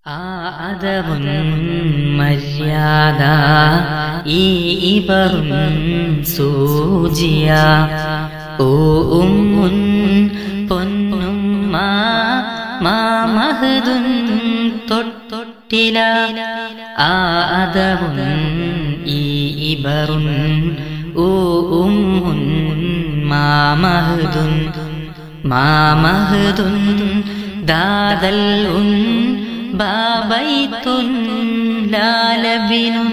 ആ അതവും മര്യാദ ഈ ഇവറും സൂചിയ ഓ ഉമ്മുൻ പൊന്നും മാ മാമഹദുൻ തൊട്ടില ആ അതവും ഈ ഇബറുൻ ഓ ഉമ്മുൻ മാമഹദുൻ മാമഹദുൻ ദാദൽ ഉൻ ബാബൈത്തുൻ ലാലബിനുൻ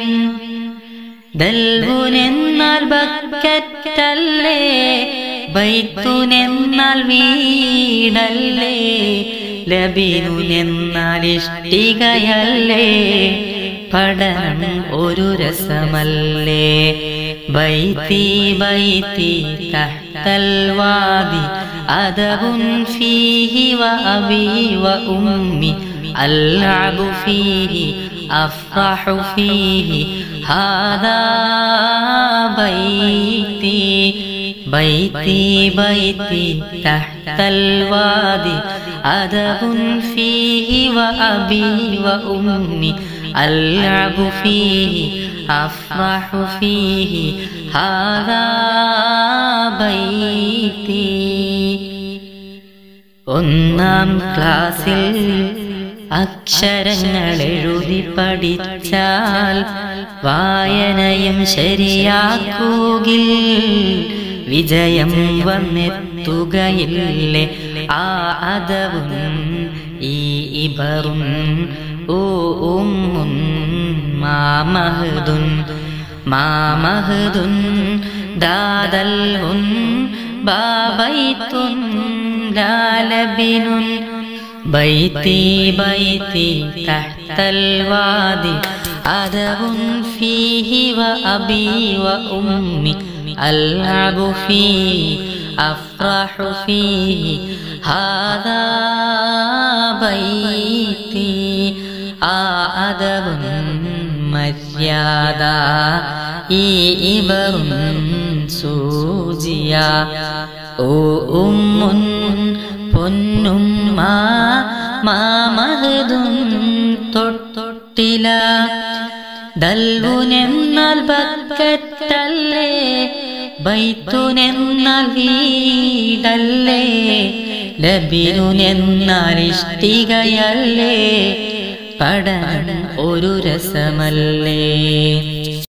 ദൽവുനെന്നാൽ ബക്കറ്റല്ലേ ബൈത്തുനെന്നാൽ വീടല്ലേ ലബിനുനെന്നാൽ ഇഷ്ടികയല്ലേ പഠനം ഒരു രസമല്ലേ ബൈത്തി ബൈത്തി തഹ്തൽ വാദി അദബുൻ ഫീഹി വ അബി വ ഉമ്മി ألعب فيه أفرح فيه هذا بيتي بيتي بيتي تحت الوادي أدب فيه وأبي وأمي ألعب فيه أفرح فيه هذا بيتي ഒന്നാം ക്ലാസ്സിൽ അക്ഷരങ്ങൾ എഴുതി പഠിച്ചാൽ വായനയും ശരിയാക്കൂകിൽ വിജയം വന്നെത്തുകയില്ലേ ആ അതവും ഈ ഇബറും ഓ ഉമ്മുൻ മാമഹദുൻ മാമഹദുൻ ദാദൽ ഉൻ ബാബൈത്തുൻ ലാലബിൻ بيتي بيتي تحت الوادي أدب فيه وأبي وأمي ألعب فيه أفرح فيه هذا بيتي أدب മര്യാദ ഈ ഇവറും സൂചിയ ഓ ഉമ്മുൻ പൊന്നും മാമഹദും തൊട്ടില ദൽവുനെന്നാൽ ബക്കറ്റല്ലേ ബൈത്തുനെന്നാൽ വീടല്ലേ ലബിനുനെന്നാൽ ഇഷ്ടികയല്ലേ പഠനം ഒരു രസമല്ലേ